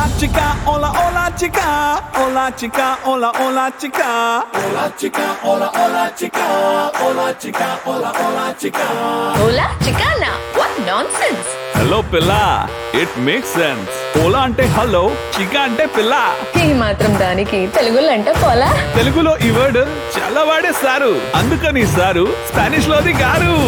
chica, hola, hola, chica. Hola, chica, hola, hola, chica. Hola, chica, hola, hola, chica. Hola, chica, hola, hola, chica. ఓలా చికానా what nonsense hello పిల్ల it make sense ఓలా అంటే hello చికా అంటే పిల్ల ఈ మాత్రం దానికి తెలుగులో అంటే పోలా తెలుగులో ఈ వర్డ్ చాలా వాడేస్తారు అందుకని సారు స్పానిష్ లోది గారు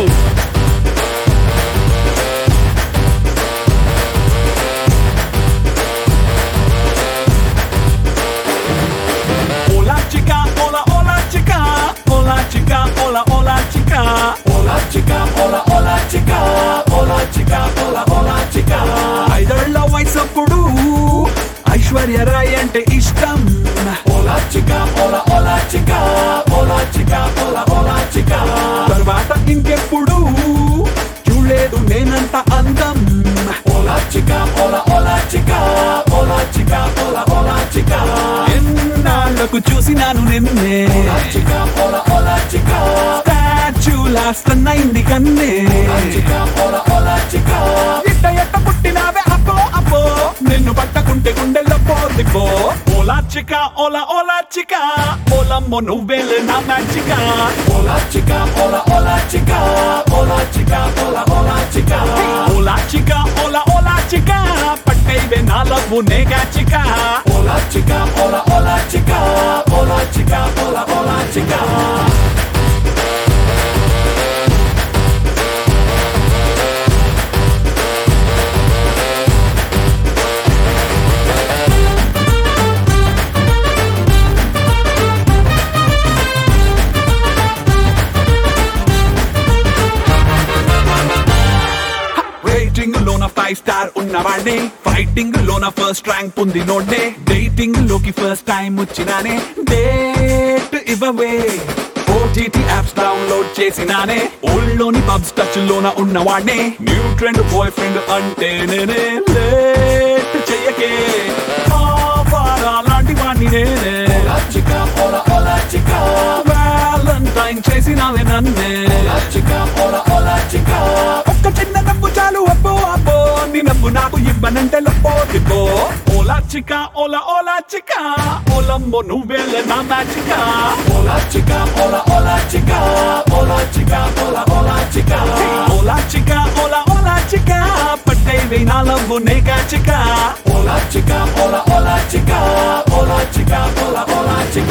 Hola chica, hola, hola chica. Hola chica, hola, hola chica. Hola chica, hola, hola chica. Hola chica, hola, hola chica. ఐదేళ్ల వయసప్పుడు ఐశ్వర్య రాయ్ అంటే ఇష్టం ఓలా చికా ఓలా ఓలా చికా ఓలా చికా ఓలా ఓలా చికా తర్వాత ఇంకెప్పుడు చూడలేదు నేనంత అందం ఓలా చికా ఓలా ఓలా చికా ఓలా చికా ఓలా ఓలా చికా ఎన్నాళ్ళకు చూసినాను నిన్నే చికా ఓలా ఓలా చికా స్టాచ్యూలా స్టన్ అయింది కన్నే చికా ఓలా ఓలా చికా ఎట్ట ఎట్ట పుట్టినావే అప్పో అప్పో నిన్ను పట్టకుంటే గుండెల్లో పోదిపో ఓలా చికా ఓలా ఓలా చికా ఓలమ్మో నువ్వేలే నా మ్యాచికా ఓలా చికా ఓలా ఓలా చికా ఓలా చికా ఓలా ఓలా చికా ఓలా చికా ఓలా ఓలా చికా పట్టైవే నా లవ్వు నేగా చికా ఓలా చికా ఓలా ఓలా చికా ఓలా చికా ఓలా ఓలా చికా రేటింగ్ లోన ఫైవ్ స్టార్ ఉన్నవాడే ఫైటింగ్ లోన ఫస్ట్ ర్యాంక్ పొందినోడే డేటింగ్ లోకి ఫస్ట్ టైం వచ్చినానే డేట్ ఇవ్వవే ఓటీటీ యాప్స్ డౌన్లోడ్ చేసినానే ఓల్డ్లోని పబ్స్ టచ్ లోన ఉన్నవాడే న్యూ ట్రెండ్ బాయ్ ఫ్రెండ్ అంటే నేనే లేట్ చెయ్యకే కావాలా లాంటి వాడిని నేనే వ్యాలంటైన్ చేసినావే నన్నే ఒక్క చిన్న నవ్వు చాలు అబ్బో అబ్బో నీ నవ్వు నాకు ఇవ్వనంటే లప్పో తిప్పో ఓలా చిక ఓలా ఓలా చిక ఓలమ్మో నువ్వేలే నా మ్యాచిక ఓలా చిక ఓలా ఓలా చిక ఓలా చిక ఓలా ఓలా చిక ఓలా చిక ఓలా ఓలా చిక పట్టేవి నా లవ్వు నేగా చిక ఓలా చిక ఓలా ఓలా చిక ఓలా చిక ఓలా ఓలా చిక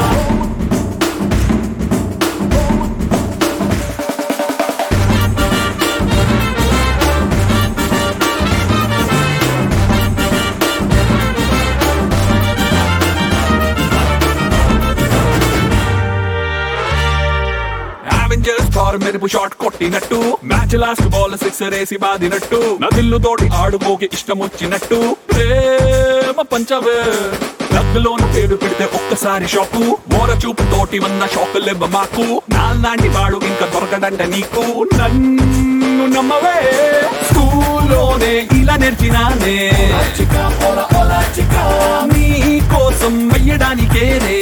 అవెంజర్స్ కార్ మెరుపు షాట్ కొట్టినట్టు మ్యాచ్ లాస్ట్ బాల్ సిక్సర్ వేసి బాదినట్టు నదిల్లు తోటి ఆడుకోకి ఇష్టం వచ్చినట్టు ప్రేమ పంచవే రగ్గులోన పేరు పెడితే ఒక్కసారి షాకు మోర చూపు తోటి వన్న షాకు లెవ్వ మాకు నాలాంటి వాడు ఇంకా దొరకడంట నీకు నన్ను నమ్మవే స్కూల్లోనే ఇలా నేర్చినానే నీ కోసం వెయ్యడానికేనే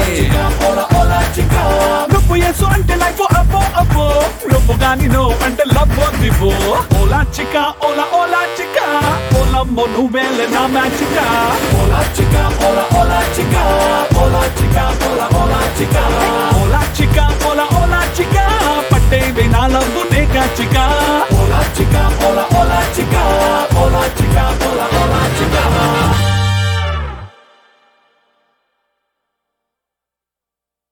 నువ్వు ఎసు అంటే లైఫ్ అబ్బో అబ్బో నువ్వు గాని నో అంటే లవ్ దివో ఓలా చిక ఓలా ఓలా చిక ఓలమ్మో నువ్వేలే నా మ్యాచిక ఓలా చిక ఓలా ఓలా చిక ఓలా చిక ఓలా ఓలా చిక ఓలా చిక ఓలా ఓలా చిక పట్టేవి నా లవ్వు నేగా చిక ఓలా చిక ఓలా ఓలా చిక ఓలా చిక ఓలా ఓలా చిక